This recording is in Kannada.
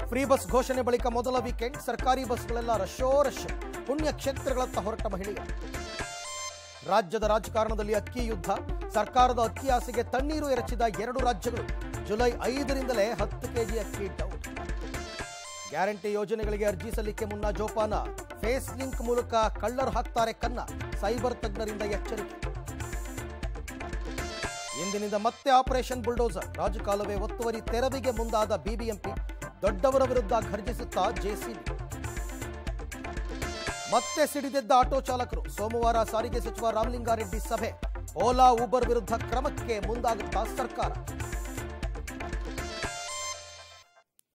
ಫ್ರೀ ಬಸ್ ಘೋಷಣೆ ಬಳಿಕ ಮೊದಲ ವೀಕೆಂಡ್ ಸರ್ಕಾರಿ ಬಸ್ಗಳೆಲ್ಲ ರಶೋ ರಶ್ ಪುಣ್ಯ ಕ್ಷೇತ್ರಗಳತ್ತ ಹೊರಟ ಮಹಿಳೆಯರು ರಾಜ್ಯದ ರಾಜಕಾರಣದಲ್ಲಿ ಅಕ್ಕಿ ಯುದ್ಧ ಸರ್ಕಾರದ ಅಕ್ಕಿ ಆಸೆಗೆ ತಣ್ಣೀರು ಎರಚಿದ ಎರಡು ರಾಜ್ಯಗಳು ಜುಲೈ ಐದರಿಂದಲೇ ಹತ್ತು ಕೆಜಿ ಅಕ್ಕಿ ಡೌಟ್ ಗ್ಯಾರಂಟಿ ಯೋಜನೆಗಳಿಗೆ ಅರ್ಜಿ ಸಲ್ಲಿಕೆ ಮುನ್ನ ಜೋಪಾನ ಫೇಸ್ ಲಿಂಕ್ ಮೂಲಕ ಕಳ್ಳರು ಹಾಕ್ತಾರೆ ಕನ್ನ ಸೈಬರ್ ತಜ್ಞರಿಂದ ಎಚ್ಚರಿಕೆ ಇಂದಿನಿಂದ ಮತ್ತೆ ಆಪರೇಷನ್ ಬುಲ್ಡೋಸರ್ ರಾಜಕಾಲುವೆ ಒತ್ತುವರಿ ತೆರವಿಗೆ ಮುಂದಾದ ಬಿಬಿಎಂಪಿ ದೊಡ್ಡವರ ವಿರುದ್ಧ ಘರ್ಜಿಸುತ್ತಾ ಜೆಸಿಬಿ ಮತ್ತೆ ಸಿಡಿದೆದ್ದ ಆಟೋ ಚಾಲಕರು ಸೋಮವಾರ ಸಾರಿಗೆ ಸಚಿವ ರಾಮಲಿಂಗಾರೆಡ್ಡಿ ಸಭೆ ಓಲಾ ಊಬರ್ ವಿರುದ್ಧ ಕ್ರಮಕ್ಕೆ ಮುಂದಾಗುತ್ತಾ ಸರ್ಕಾರ